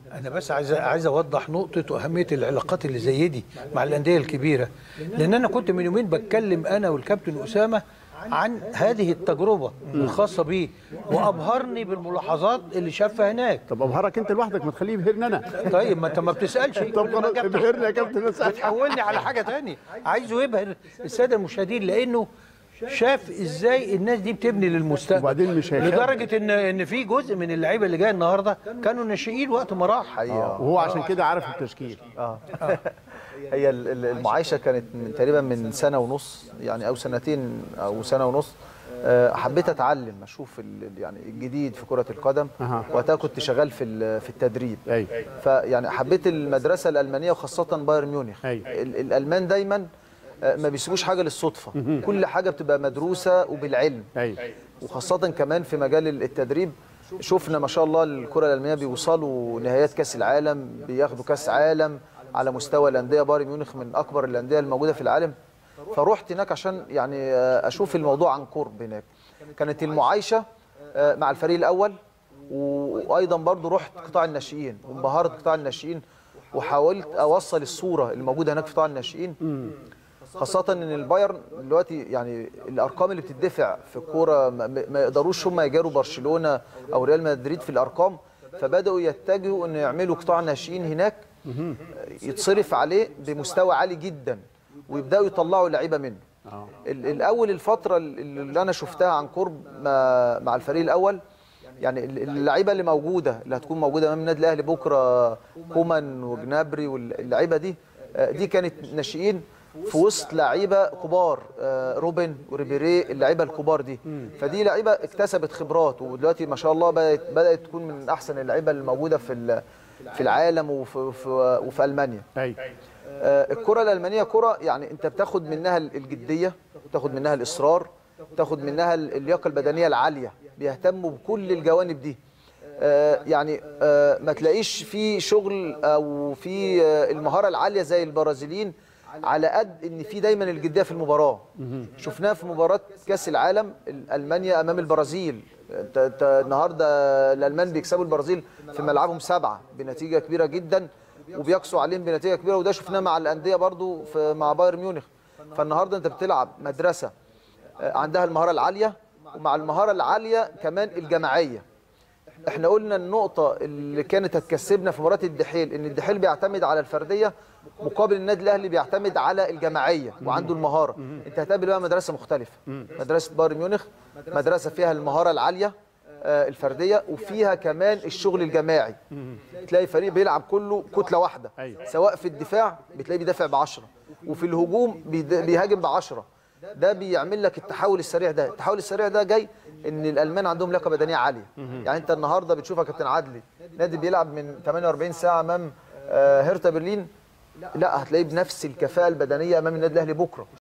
انا بس عايز عايز اوضح نقطه واهميه العلاقات اللي زي دي مع الانديه الكبيره لان انا كنت من يومين بتكلم انا والكابتن اسامه عن هذه التجربه الخاصه بيه وابهرني بالملاحظات اللي شافها هناك طب ابهرك انت لوحدك ما تخليه يبهرني انا طيب ما انت ما بتسالش طب كل ما خلاص جبت- ابهرني يا كابتن اسعد بتحولني على حاجه تانية عايزه يبهر الساده المشاهدين لانه شاف ازاي الناس دي بتبني للمستقبل وبعدين مش هيخاف. لدرجه ان ان في جزء من اللعيبه اللي جايه النهارده كانوا ناشئين وقت ما راح حقيقه وهو عشان كده عارف التشكيل اه هي ال- ال- المعايشه كانت من تقريبا من سنه ونص يعني او سنتين او سنه ونص آه، حبيت اتعلم اشوف ال- ال- يعني الجديد في كره القدم أها. وقتها كنت شغال في ال- في التدريب ايوه فيعني حبيت المدرسه الالمانيه وخاصه بايرن ميونخ أيوة. ال- الالمان دايما آه، ما بيسيبوش حاجه للصدفه كل حاجه بتبقى مدروسه وبالعلم ايوه وخاصة كمان في مجال التدريب شفنا ما شاء الله الكرة الألمانية بيوصلوا نهايات كأس العالم بياخدوا كأس عالم على مستوى الأندية بايرن ميونخ من أكبر الأندية الموجودة في العالم فروحت هناك عشان يعني آه، أشوف الموضوع عن قرب هناك كانت المعايشة آه، مع الفريق الأول وأيضا برضو رحت قطاع الناشئين وانبهرت قطاع الناشئين وحاولت أوصل الصورة الموجودة هناك في قطاع الناشئين خاصة ان البايرن دلوقتي يعني الارقام اللي بتدفع في الكورة ما, ما يقدروش هم يجاروا برشلونة او ريال مدريد في الارقام فبداوا يتجهوا ان يعملوا قطاع ناشئين هناك يتصرف عليه بمستوى عالي جدا ويبداوا يطلعوا لعيبه منه اه ال- الاول الفتره اللي انا شفتها عن قرب مع مع الفريق الاول يعني ال- اللعيبه اللي موجوده اللي هتكون موجوده امام النادي الاهلي بكره كومان وجنابري واللعيبه دي آه، دي كانت ناشئين في وسط لعيبه كبار آه، روبن وريبيري اللعيبه الكبار دي فدي لعيبه اكتسبت خبرات ودلوقتي ما شاء الله بدات بدات تكون من احسن اللعيبه الموجوده في ال- في العالم وفي في وفي المانيا ايوه آه، الكرة الألمانية كرة يعني أنت بتاخد منها الجدية بتاخد منها الإصرار بتاخد منها اللياقة البدنية العالية بيهتموا بكل الجوانب دي آه، يعني آه، ما تلاقيش في شغل أو في آه، المهارة العالية زي البرازيليين على قد ان في دايما الجديه في المباراه شفناها في مباراه كاس العالم المانيا امام البرازيل انت انت النهارده الالمان بيكسبوا البرازيل في ملعبهم سبعه بنتيجه كبيره جدا وبيقسوا عليهم بنتيجه كبيره وده شفناه مع الانديه برضو في مع بايرن ميونخ فالنهارده انت بتلعب مدرسه آه، عندها المهاره العاليه ومع المهاره العاليه كمان الجماعيه احنا قلنا النقطة اللي كانت هتكسبنا في مباراة الدحيل ان الدحيل بيعتمد على الفردية مقابل النادي الاهلي بيعتمد على الجماعية وعنده المهارة انت هتقابل بقى مدرسة مختلفة مدرسة بايرن ميونخ مدرسة فيها المهارة العالية آه، الفردية وفيها كمان الشغل الجماعي تلاقي فريق بيلعب كله كتلة واحدة أيوة. سواء في الدفاع بتلاقيه بيدافع بعشرة وفي الهجوم بيد- بيهاجم بعشرة ده بيعمل لك التحول السريع ده التحول السريع ده جاي ان الالمان عندهم لياقه بدنيه عاليه يعني انت النهارده بتشوف يا كابتن عدلي نادي بيلعب من 48 ساعه امام آه، هيرتا برلين لا هتلاقيه بنفس الكفاءه البدنيه امام النادي الاهلي بكره